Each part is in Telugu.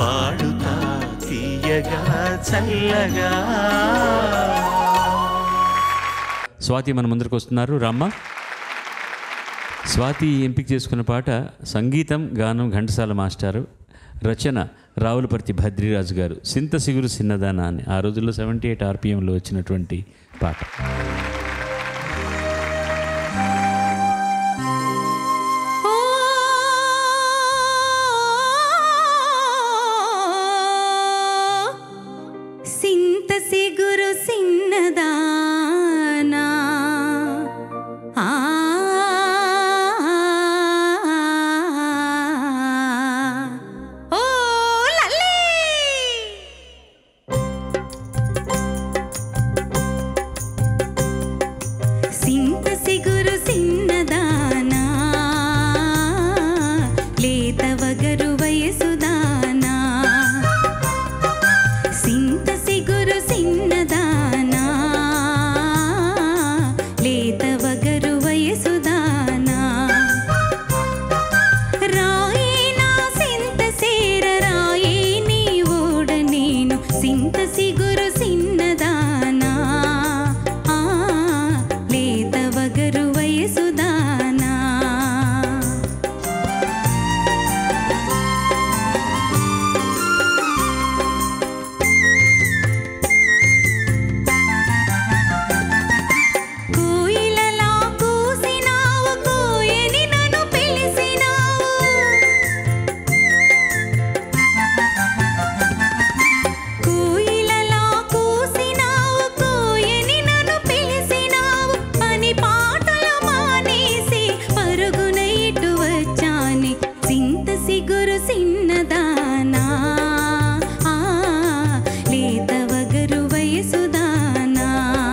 పాడుతా తీయగా చల్లగా స్వాతి మన ముందరకు వస్తున్నారు రామ్మ స్వాతి ఎంపిక చేసుకున్న పాట సంగీతం గానం ఘంటసాల మాస్టారు రచన రావులపర్తి భద్రిరాజు గారు సింత సిగురు సిన్నదానా అని ఆ రోజుల్లో సెవెంటీ ఎయిట్ ఆర్పిఎంలో వచ్చినటువంటి పాట ఓ సింత సిగురు సిన్నదానా ఆ ఓ లల్లీ సింత సిగురు సిన్నదానా లేత వగరు వయసుదానా సింత సిగురు సిన్నదానా లేత వగరు వయసుదానా రాయే నా సింత సేర రాయే నీ ఓడ నేను సింత సిగురు సిన్నదానా ఆ లేత వగరు వయసుదానా కోయిలలా కూసినావు కోయని నన్ను పిలిసినావు కోయిలలా కూసినావు కోయని నన్ను పిలిసినావు పని పాటలు మానేసి పరుగున ఇటు వచ్చాని సింత సిగురు సిన్నదానా ఆ లేత వగరు వయసుదానా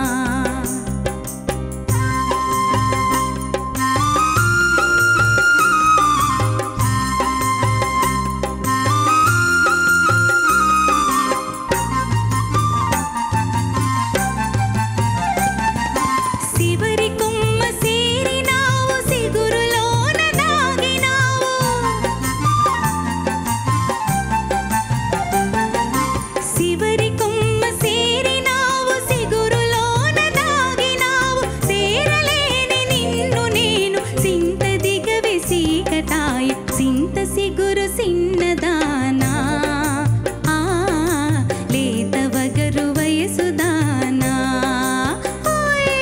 శివరి కొమ్మ సేరినావు సిగురులోన దాగినావు శివరి కొమ్మ సేరినావు సిగురులోన దాగినావు సేరలేని నిన్ను నేను సింత దిగవి సీకటాయి సింత సిగురు సిన్నదానా ఆ లేత వగరు వయసుదానా ఓయ్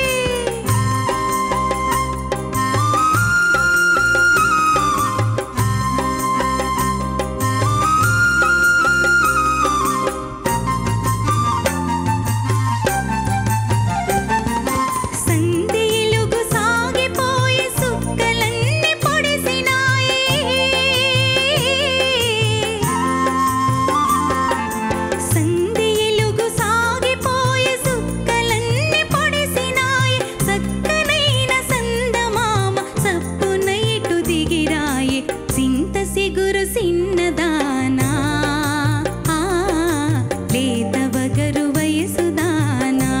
సంధిలుగు సాగిపోయి సుక్కలన్నీ పొడిసినాయి సంధిలుగు సాగిపోయి సుక్కలన్నీ పొడిసినాయి సక్కనైన సందమామ సప్పున ఇటు దిగిరాయి సింత సిగురు సిన్నదానా ఆ లేత వగరు వయసుదానా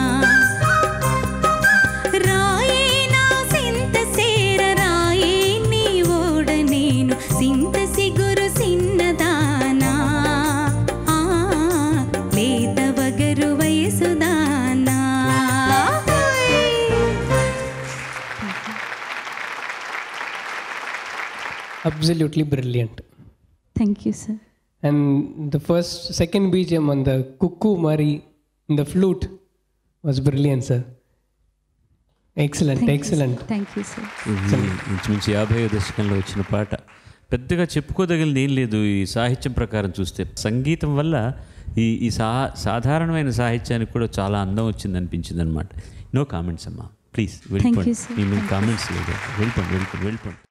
రాయే నా సింత సేర రాయే నీ ఓడ నేను సింత సిగురు సిన్నదానా ఆ లేత వగరు వయసుదానా absolutely brilliant. Thank you sir And the first, second BGM on the cuckoo Mari, the flute was brilliant, sir. Excellent, excellent. Thank you sir ఇది ఇంచుమించు యాభై దశకంలో వచ్చిన పాట పెద్దగా చెప్పుకోదగినది ఏం లేదు ఈ సాహిత్యం ప్రకారం చూస్తే సంగీతం వల్ల ఈ ఈ సా సాధారణమైన సాహిత్యానికి కూడా చాలా అందం వచ్చింది అనిపించింది అనమాట నో కామెంట్స్ అమ్మా ప్లీజ్ వెళ్ళిపోండి you, sir. మీ కామెంట్స్ లేదు వెళ్ళిపోండి వెళ్ళిపోండి వెళ్ళిపోండి